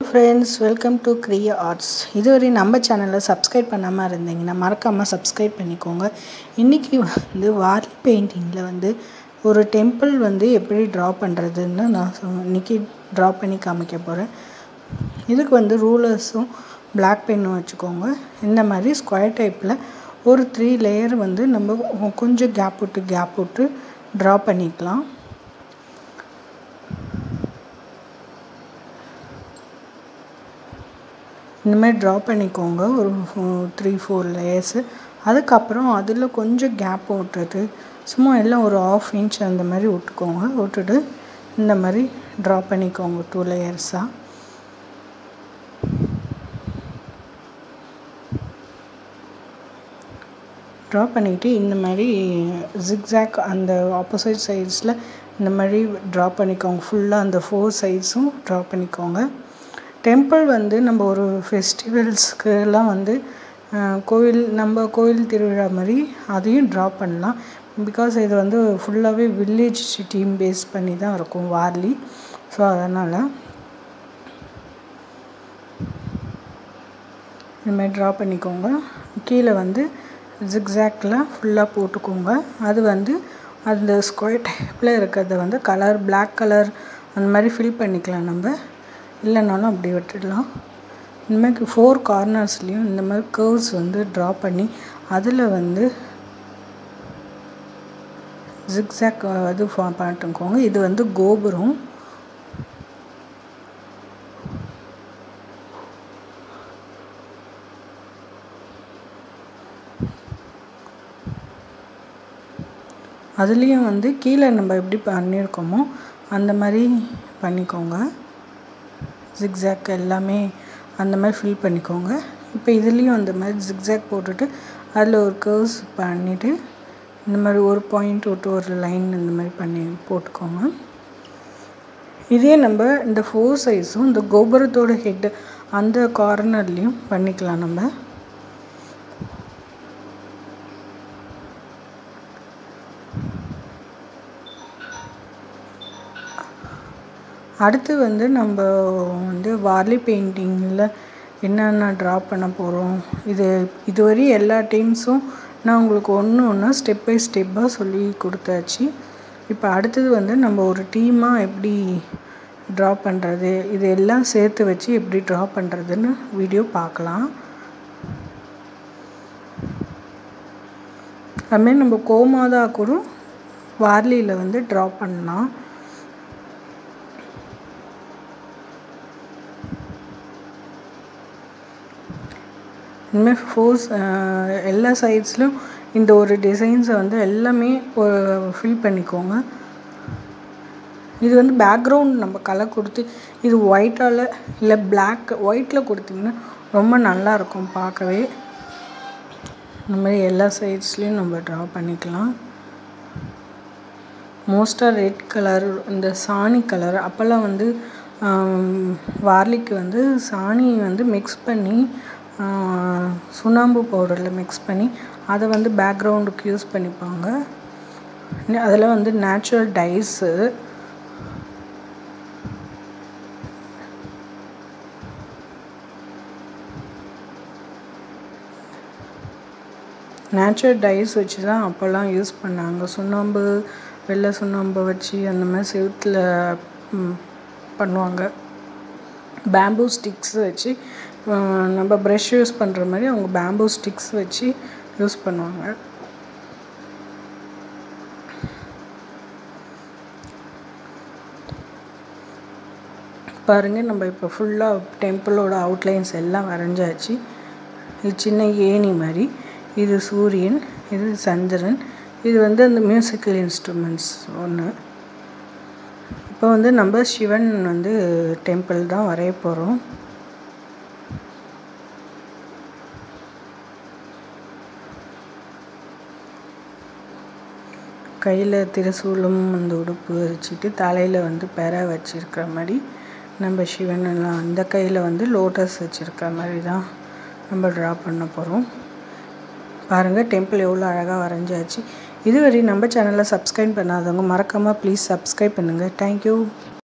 friends welcome to Kriya arts இதுவரை நம்ம சேனலை சப்ஸ்கிரைப் பண்ணாமல் இருந்தீங்கன்னா மறக்காமல் சப்ஸ்கிரைப் பண்ணிக்கோங்க இன்றைக்கி வந்து வார்லி பெயிண்டிங்கில் வந்து ஒரு டெம்பிள் வந்து எப்படி ட்ரா பண்ணுறதுன்னு நான் சொ இன்றைக்கி ட்ரா பண்ணி காமிக்க போகிறேன் இதுக்கு வந்து ரூலர்ஸும் பிளாக் பென்னும் வச்சுக்கோங்க இந்த மாதிரி ஸ்கொயர் டைப்பில் ஒரு த்ரீ லேயர் வந்து நம்ம கொஞ்சம் கேப் விட்டு கேப் விட்டு ட்ரா பண்ணிக்கலாம் இந்த மாதிரி ட்ரா பண்ணிக்கோங்க ஒரு த்ரீ ஃபோர் லேயர்ஸு அதுக்கப்புறம் அதில் கொஞ்சம் கேப் விட்டுட்டு சும்மா எல்லாம் ஒரு ஆஃப் இன்ச் அந்த மாதிரி விட்டுக்கோங்க விட்டுட்டு இந்த மாதிரி ட்ரா பண்ணிக்கோங்க டூ லேயர்ஸாக ட்ரா பண்ணிவிட்டு இந்த மாதிரி ஜிக்ஸாக் அந்த ஆப்போசிட் சைட்ஸில் இந்த மாதிரி ட்ரா பண்ணிக்கோங்க ஃபுல்லாக அந்த ஃபோர் சைட்ஸும் ட்ரா பண்ணிக்கோங்க டெம்பிள் வந்து நம்ம ஒரு ஃபெஸ்டிவல்ஸ்க்குலாம் வந்து கோவில் நம்ம கோவில் திருவிழா மாதிரி அதையும் ட்ரா பண்ணலாம் பிகாஸ் இது வந்து ஃபுல்லாகவே வில்லேஜ் டீம் பேஸ் பண்ணி தான் இருக்கும் வார்லி ஸோ அதனால் இந்த மாதிரி ட்ரா பண்ணிக்கோங்க கீழே வந்து ஜிக்ஸாக்டில் ஃபுல்லாக போட்டுக்கோங்க அது வந்து அந்த ஸ்கொயர் டைப்பில் இருக்கிறத வந்து கலர் பிளாக் கலர் அந்த மாதிரி ஃபில் பண்ணிக்கலாம் நம்ம இல்லைனாலும் அப்படி விட்டுடலாம் இந்த மாதிரி ஃபோர் கார்னர்ஸ்லேயும் இந்த மாதிரி கர்வ்ஸ் வந்து ட்ரா பண்ணி அதில் வந்து ஜிக்ஸாக் இது பார்த்துக்கோங்க இது வந்து கோபுரம் அதுலேயும் வந்து கீழே நம்ம எப்படி பண்ணியிருக்கோமோ அந்த மாதிரி பண்ணிக்கோங்க ஜிக்ஸாக் எல்லாமே அந்த மாதிரி ஃபில் பண்ணிக்கோங்க இப்போ இதுலேயும் அந்த மாதிரி ஜிக்ஸாக் போட்டுட்டு அதில் ஒரு கர்வ்ஸ் பண்ணிவிட்டு இந்த மாதிரி ஒரு பாயிண்ட் விட்டு ஒரு லைன் இந்த மாதிரி பண்ணி போட்டுக்கோங்க இதே நம்ம இந்த ஃபோர் சைஸும் இந்த கோபுரத்தோட ஹெட்டு அந்த கார்னர்லேயும் பண்ணிக்கலாம் நம்ம அடுத்து வந்து நம்ம வந்து வார்லி பெயிண்டிங்கில் என்னென்ன ட்ரா பண்ண போகிறோம் இது இதுவரை எல்லா டீம்ஸும் நான் உங்களுக்கு ஒன்று ஒன்றா ஸ்டெப் பை ஸ்டெப்பாக சொல்லி கொடுத்தாச்சு இப்போ அடுத்தது வந்து நம்ம ஒரு டீமாக எப்படி ட்ரா பண்ணுறது இது எல்லாம் சேர்த்து வச்சு எப்படி ட்ரா பண்ணுறதுன்னு வீடியோ பார்க்கலாம் அதுமாரி நம்ம கோமாதா கூட வார்லியில் வந்து ட்ரா பண்ணலாம் இனிமேல் ஃபோர்ஸ் எல்லா சைட்ஸ்லையும் இந்த ஒரு டிசைன்ஸை வந்து எல்லாமே ஃபில் பண்ணிக்கோங்க இது வந்து பேக்ரவுண்ட் நம்ம கலர் கொடுத்து இது ஒயிட்டால் இல்லை பிளாக் ஒயிட்டில் கொடுத்திங்கன்னா ரொம்ப நல்லாயிருக்கும் பார்க்கவே இந்த மாதிரி எல்லா சைட்ஸ்லேயும் நம்ம ட்ரா பண்ணிக்கலாம் மோஸ்ட்டாக ரெட் கலர் இந்த சாணி கலர் அப்போல்லாம் வந்து வார்லிக்கு வந்து சாணி வந்து மிக்ஸ் பண்ணி சுண்ணாம்பு பவுடரில் மிக்ஸ் பண்ணி அதை வந்து பேக்ரவுண்டுக்கு யூஸ் பண்ணிப்பாங்க அதில் வந்து நேச்சுரல் டைஸு நேச்சுரல் டைஸ் வச்சு தான் அப்போல்லாம் யூஸ் பண்ணாங்க சுண்ணாம்பு வெள்ளை சுண்ணாம்பு வச்சு அந்த மாதிரி செவுத்தில் பண்ணுவாங்க பேம்பூ ஸ்டிக்ஸ் வச்சு நம்ம ப்ரெஷ் யூஸ் பண்ணுற மாதிரி அவங்க பேம்பூ ஸ்டிக்ஸ் வச்சு யூஸ் பண்ணுவாங்க பாருங்கள் நம்ம இப்போ ஃபுல்லாக டெம்பிளோட அவுட்லைன்ஸ் எல்லாம் வரைஞ்சாச்சு இது சின்ன ஏணி மாதிரி இது சூரியன் இது சந்திரன் இது வந்து அந்த மியூசிக்கல் இன்ஸ்ட்ருமெண்ட்ஸ் ஒன்று இப்போ வந்து நம்ம சிவன் வந்து டெம்பிள் தான் வரைய போகிறோம் கையில் திருசூலம் அந்த உடுப்பு வச்சுட்டு தலையில் வந்து பெற வச்சுருக்கிற மாதிரி நம்ம சிவன் எல்லாம் அந்த கையில் வந்து லோட்டஸ் வச்சுருக்க மாதிரி தான் நம்ம ட்ரா பண்ண போகிறோம் பாருங்கள் டெம்பிள் எவ்வளோ அழகாக வரைஞ்சாச்சு இதுவரை நம்ம சேனலை சப்ஸ்கிரைப் பண்ணாதவங்க மறக்காமல் ப்ளீஸ் சப்ஸ்கிரைப் பண்ணுங்கள் தேங்க்யூ